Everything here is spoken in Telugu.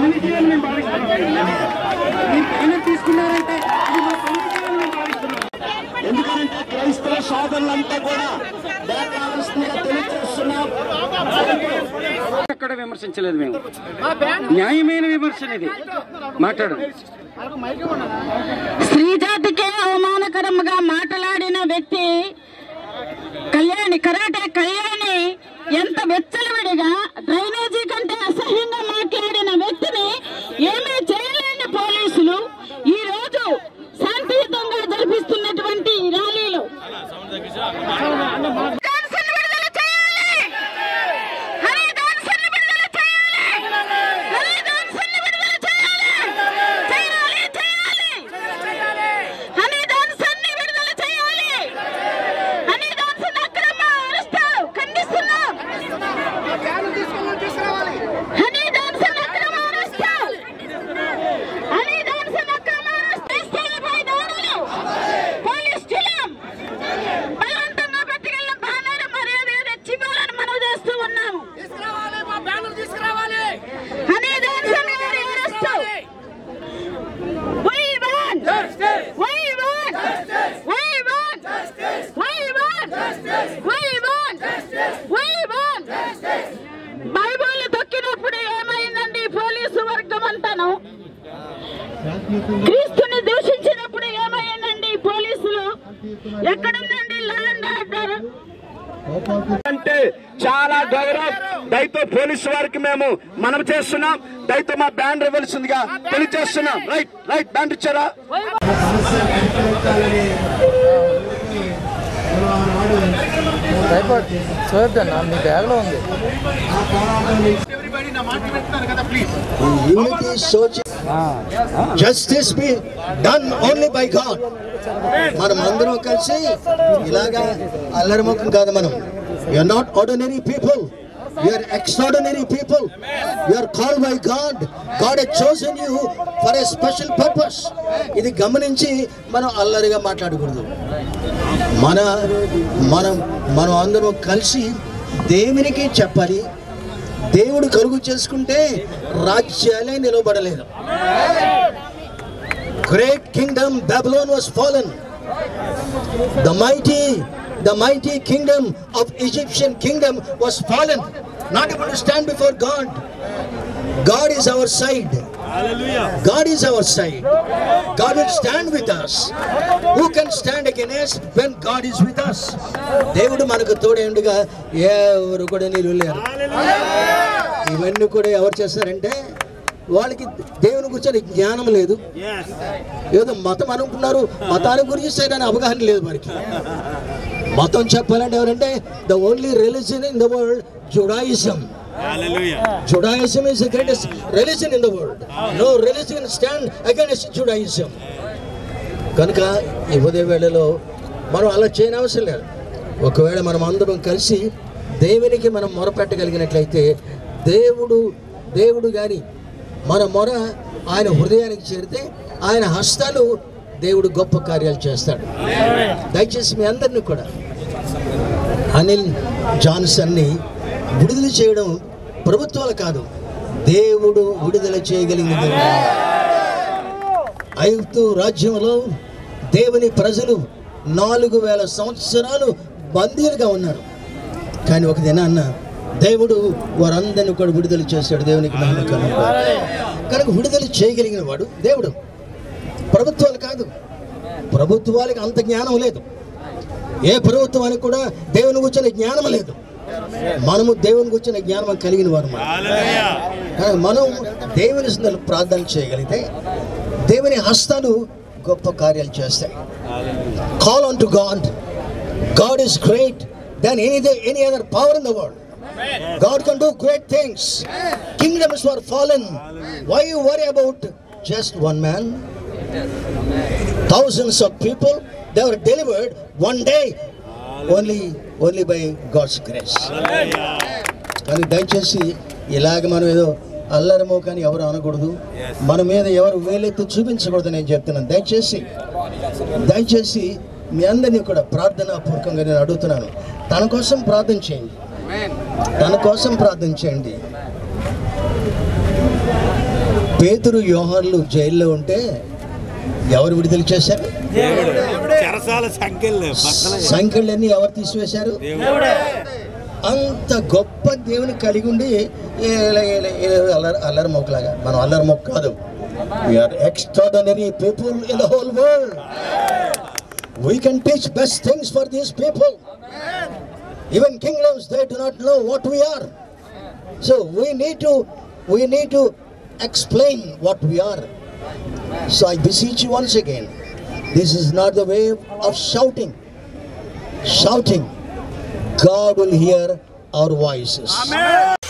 పని విజయాన్ని మేము భావిస్తున్నాం మీరు పేమెంట్ తీసుకున్నారంటే ఇది మా పని విజయాన్ని మేము భావిస్తున్నాం ఎందుకంటే క్రైస్తవ సోదరులంతా కూడా దేవరావలసిందిగా తెలియజేస్తున్నాం ఎక్కడ విమర్శించలేదు మేము న్యాయమైన విమర్శన ఇది మాట్లాడు స్త్రీజాతికే అవమానకరంగా మాట్లాడిన వ్యక్తి కళ్యాణి కరాటే కళ్యాణి ఎంత వెచ్చలవిడిగా డ్రైనేజీ కంటే అసహ్యంగా మాట్లాడిన వ్యక్తిని ఏమీ చేయలేని పోలీసులు ఈ రోజు శాంతియుతంగా జరిపిస్తున్నటువంటి ఈ ర్యాలీలో డాన్సులు విడుదల చేయాలి! హరి డాన్సులు విడుదల చేయాలి! హరి డాన్సులు విడుదల చేయాలి! చేయాలి, చేయాలి! హనీ డాన్సర్ని విడుదల చేయాలి హనీ డాన్సర్ అక్రమ అరెస్ట్ ఖండిస్తున్నాం హనీ డాన్సర్ అక్రమ అరెస్ట్ హనీ డాన్సర్ అక్రమ అరెస్ట్ క్రైస్తవులపై దాడులు పోలీస్ జిల్లం బలవంతంగా పట్టుకెళ్ళిన బ్యానర్ మర్యాద తెచ్చివ్వాలని మనం చేస్తూ ఉన్నాము హనీ డాన్సర్ గారి arrest We want justice. We want justice. We want justice. We want justice. We want justice. We want justice. Bible తొక్కినప్పుడు ఏమైందండి పోలీసు వర్గం అంతాను క్రీస్తుని దూషించినప్పుడు ఏమైందండి పోలీసులు ఎక్కడుందండి ల్యాండ్ ఆర్డర్ అంటే చాలా గౌరవం దయతో పోలీసు వారికి మేము మనం చేస్తున్నాం దయతో మా బ్యాండ్ ఇవ్వాల్సిందిగా తెలియజేస్తున్నాం రైట్ రైట్ బ్యాండ్ ఇచ్చారా చూద్దన్నా మీ బ్యాగ్లో ఉంది unity search justice be done only by God మనం అందరం కలిసి ఇలాగా అల్లరి ముఖం కాదు మనం are not ordinary people are extraordinary people are call by God God he's chosen you for a special purpose ఇది గమనించి మనం అల్లరిగా మాట్లాడకూడదు మన మనం మనం అందరం కలిసి దేవునికి చెప్పాలి దేవుడు కలుగు చేసుకుంటే రాజ్యాలే నిలబడలేదు great kingdom Babylon was fallen the mighty the mighty kingdom of Egyptian kingdom was fallen not able to stand before God God is our side God is our side. God will stand with us. Who can stand against when God is with us? దేవుడు మనకు తోడేండుగా ఎవరు కూడా నిలువలేరు ఇవన్నీ కూడా ఎవరు చేస్తారంటే వాళ్ళకి దేవుని గురించి జ్ఞానం లేదు ఏదో మతం అనుకుంటున్నారు మతాన్ని గురించి సరైన అవగాహన లేదు వారికి మతం చెప్పాలంటే ఎవరంటే the only religion in the world Judaism Judaism is the greatest religion in the world. No religion can stand against Judaism. కనుక ఈ ఉదయ వేళలో మనం అలా చేయని అవసరం లేదు ఒకవేళ మనం అందరం కలిసి దేవునికి మనం మొరపెట్టగలిగినట్లయితే దేవుడు దేవుడు కానీ మన మొర ఆయన హృదయానికి చేరితే ఆయన హస్తాలు దేవుడు గొప్ప కార్యాలు చేస్తాడు దయచేసి మీ అందరినీ కూడా అనిల్ జాన్సన్ని విడుదల చేయడం ప్రభుత్వాలు కాదు దేవుడు విడుదల చేయగలిగిన దేవుడు. ఐగుప్తు రాజ్యంలో దేవుని ప్రజలు నాలుగు వేల సంవత్సరాలు బందీలుగా ఉన్నారు కానీ ఒక దినాన్న దేవుడు వారందరిని కూడా విడుదల చేశాడు దేవునికి మహిమ కలుగును. కనుక విడుదల చేయగలిగిన వాడు దేవుడు ప్రభుత్వాలు కాదు ప్రభుత్వాలకి అంత జ్ఞానం లేదు ఏ ప్రభుత్వానికి కూడా దేవుని కూర్చొని జ్ఞానం లేదు మనము దేవుని కూర్చొని జ్ఞానం కలిగిన వారు మనం. కానీ మనం దేవుని సందర్భంలో ప్రార్థన చేయగలిగితే దేవుని హస్తాలు గొప్ప కార్యాలు చేస్తాయి call on to God God is great then any any other power in the world God can do great things kingdoms were fallen why you worry about just one man thousands of people they were delivered one day only only by God's grace కానీ దయచేసి ఇలాగ మనం ఏదో అల్లరమో కానీ ఎవరు అనకూడదు మన మీద ఎవరు వేలెత్తి చూపించకూడదు నేను చెప్తున్నాను దయచేసి దయచేసి మీ అందరినీ కూడా ప్రార్థనా పూర్వకంగా నేను అడుగుతున్నాను తన కోసం ప్రార్థన చేయండి తన కోసం ప్రార్థన చేయండి పేతురు యోహాన్లు జైల్లో ఉంటే ఎవరు విడుదల చేశారు చెరసాల సంఖ్యలు సంఖ్యలన్నీ ఎవరు తీసివేశారు అంత గొప్ప దేవుని కలిగి ఉండి ఏల- ఏల- ఏల- అల్లరి అల్లరి మొక్కలాగా మనం అల్లరి మొక్క కాదు we are extraordinary people in the whole world we can teach best things for these people even kingdoms they do not know what we are so we need to we need to explain what we are So I beseech you once again, this is not the way of shouting. Shouting, God will hear our voices.